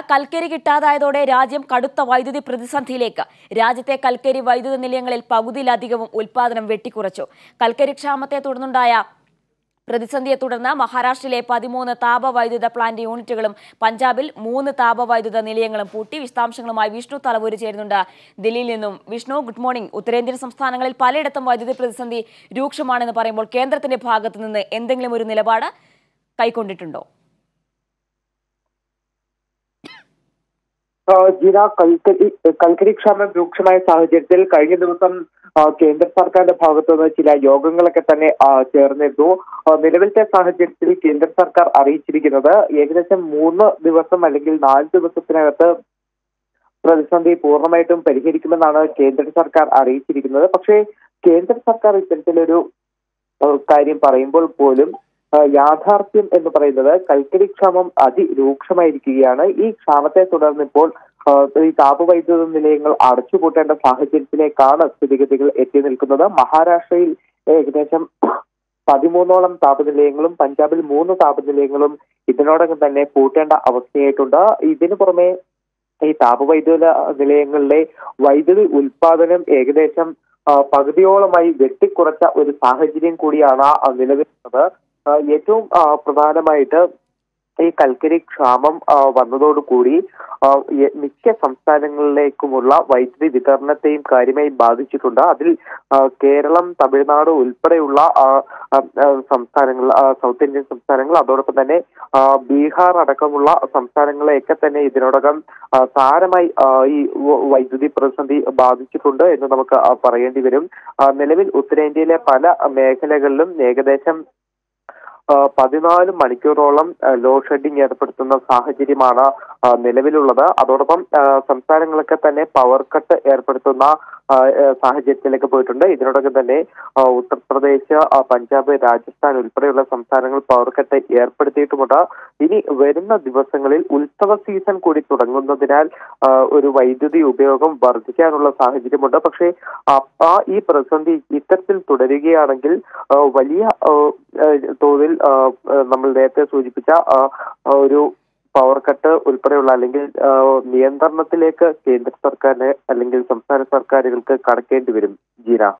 കൽക്കരി കിട്ടാതായതോടെ രാജ്യം കടുത്ത വൈദ്യുതി പ്രതിസന്ധിയിലേക്ക് രാജ്യത്തെ കൽക്കരി വൈദ്യുത നിലയങ്ങളിൽ പകുതിയിലധികവും ഉൽപാദനം വെട്ടിക്കുറച്ചു കൽക്കരി ക്ഷാമത്തെ തുടർന്നുണ്ടായ പ്രതിസന്ധിയെ തുടർന്ന് മഹാരാഷ്ട്രയിലെ പതിമൂന്ന് താപവൈദ്യുത പ്ലാന്റ് യൂണിറ്റുകളും പഞ്ചാബിൽ മൂന്ന് താപവൈദ്യുത നിലയങ്ങളും പൂട്ടി വിശദാംശങ്ങളുമായി വിഷ്ണു തലവൂര് ചേരുന്നുണ്ട് ദില്ലിയിൽ നിന്നും വിഷ്ണു ഗുഡ് മോർണിംഗ് ഉത്തരേന്ത്യൻ സംസ്ഥാനങ്ങളിൽ പലയിടത്തും വൈദ്യുതി പ്രതിസന്ധി രൂക്ഷമാണെന്ന് പറയുമ്പോൾ കേന്ദ്രത്തിന്റെ ഭാഗത്തു നിന്ന് എന്തെങ്കിലും ഒരു നിലപാട് കൈക്കൊണ്ടിട്ടുണ്ടോ ആ, ജിന കൽക്കരി കൽക്കരി ക്ഷാമം രൂക്ഷമായ സാഹചര്യത്തിൽ കഴിഞ്ഞ ദിവസം ആ, കേന്ദ്ര സർക്കാരിന്റെ ഭാഗത്തു നിന്ന് ചില യോഗങ്ങളൊക്കെ തന്നെ ആ, ചേർന്നിരുന്നു ആ, നിലവിലത്തെ സാഹചര്യത്തിൽ കേന്ദ്ര സർക്കാർ അറിയിച്ചിരിക്കുന്നത് ഏകദേശം മൂന്ന് ദിവസം അല്ലെങ്കിൽ നാല് ദിവസത്തിനകത്ത് പ്രതിസന്ധി പൂർണ്ണമായിട്ടും പരിഹരിക്കുമെന്നാണ് കേന്ദ്ര സർക്കാർ അറിയിച്ചിരിക്കുന്നത് പക്ഷേ കേന്ദ്ര സർക്കാർ ഇത്തരത്തിലൊരു ആ, കാര്യം പറയുമ്പോൾ പോലും ആ, യാഥാർത്ഥ്യം എന്ന് പറയുന്നത് കൽക്കരി ക്ഷാമം അതിരൂക്ഷമായിരിക്കുകയാണ് ഈ ക്ഷാമത്തെ തുടർന്ന് ഇപ്പോൾ ആ, ഈ താപവൈദ്യുത നിലയങ്ങൾ അടച്ചുപൂട്ടേണ്ട സാഹചര്യത്തിലേക്കാണ് സ്ഥിതിഗതികൾ എത്തി നിൽക്കുന്നത് മഹാരാഷ്ട്രയിൽ ഏകദേശം പതിമൂന്നോളം താപനിലയങ്ങളും പഞ്ചാബിൽ മൂന്ന് താപനിലയങ്ങളും ഇതിനോടകം തന്നെ പൂട്ടേണ്ട അവസ്ഥയായിട്ടുണ്ട് ഇതിനു പുറമെ ഈ താപവൈദ്യുത നിലയങ്ങളിലെ വൈദ്യുതി ഉൽപാദനം ഏകദേശം ആ, പകുതിയോളമായി വെട്ടിക്കുറച്ച ഒരു സാഹചര്യം കൂടിയാണ് ആ നിലവിലുള്ളത് ആ, ഏറ്റവും ആ, പ്രധാനമായിട്ട് ഈ കൽക്കരി ക്ഷാമം ആ, വന്നതോടുകൂടി ആ, എ- മിക്ക സംസ്ഥാനങ്ങളിലേക്കുമുള്ള വൈദ്യുതി വിതരണത്തെയും കാര്യമായി ബാധിച്ചിട്ടുണ്ട് അതിൽ ആ, കേരളം തമിഴ്നാട് ഉൾപ്പെടെയുള്ള ആ, ആ, ആ, സംസ്ഥാനങ്ങൾ ആ, സൗത്ത് ഇന്ത്യൻ സംസ്ഥാനങ്ങൾ അതോടൊപ്പം തന്നെ ആ, ബീഹാർ അടക്കമുള്ള സംസ്ഥാനങ്ങളെയൊക്കെ തന്നെ ഇതിനോടകം ആ, സാരമായി ആ, ഈ വ- വൈദ്യുതി പ്രതിസന്ധി ബാധിച്ചിട്ടുണ്ട് എന്ന് നമുക്ക് ആ, പറയേണ്ടി വരും ആ, നിലവിൽ ഉത്തരേന്ത്യയിലെ പല മേഖലകളിലും ഏകദേശം ആ, പതിനാല് മണിക്കൂറോളം ആ, ലോഡ് ഷെഡിംഗ് ഏർപ്പെടുത്തുന്ന സാഹചര്യമാണ് ആ, നിലവിലുള്ളത് അതോടൊപ്പം ആ, സംസ്ഥാനങ്ങളൊക്കെ തന്നെ പവർ കട്ട് ഏർപ്പെടുത്തുന്ന ആ, ആ, സാഹചര്യത്തിലേക്ക് പോയിട്ടുണ്ട് ഇതിനോടകം തന്നെ ആ, ഉത്തർപ്രദേശ് ആ, പഞ്ചാബ് രാജസ്ഥാൻ ഉൾപ്പെടെയുള്ള സംസ്ഥാനങ്ങൾ പവർ കട്ട് ഏർപ്പെടുത്തിയിട്ടുമുണ്ട് ഇനി വരുന്ന ദിവസങ്ങളിൽ ഉത്സവ സീസൺ കൂടി തുടങ്ങുന്നതിനാൽ ആ, ഒരു വൈദ്യുതി ഉപയോഗം വർദ്ധിക്കാനുള്ള സാഹചര്യമുണ്ട് പക്ഷേ ആ ആ ഈ പ്രതിസന്ധി ഇത്തരത്തിൽ തുടരുകയാണെങ്കിൽ ആ, വലിയ ആ, ആ, തോതിൽ ആ, ആ, നമ്മൾ നേരത്തെ സൂചിപ്പിച്ച ആ, ആ ഒരു പവർ കട്ട് ഉൾപ്പെടെയുള്ള അല്ലെങ്കിൽ ആ, നിയന്ത്രണത്തിലേക്ക് കേന്ദ്ര സർക്കാരിന് അല്ലെങ്കിൽ സംസ്ഥാന സർക്കാരുകൾക്ക് കടക്കേണ്ടി വരും ജീന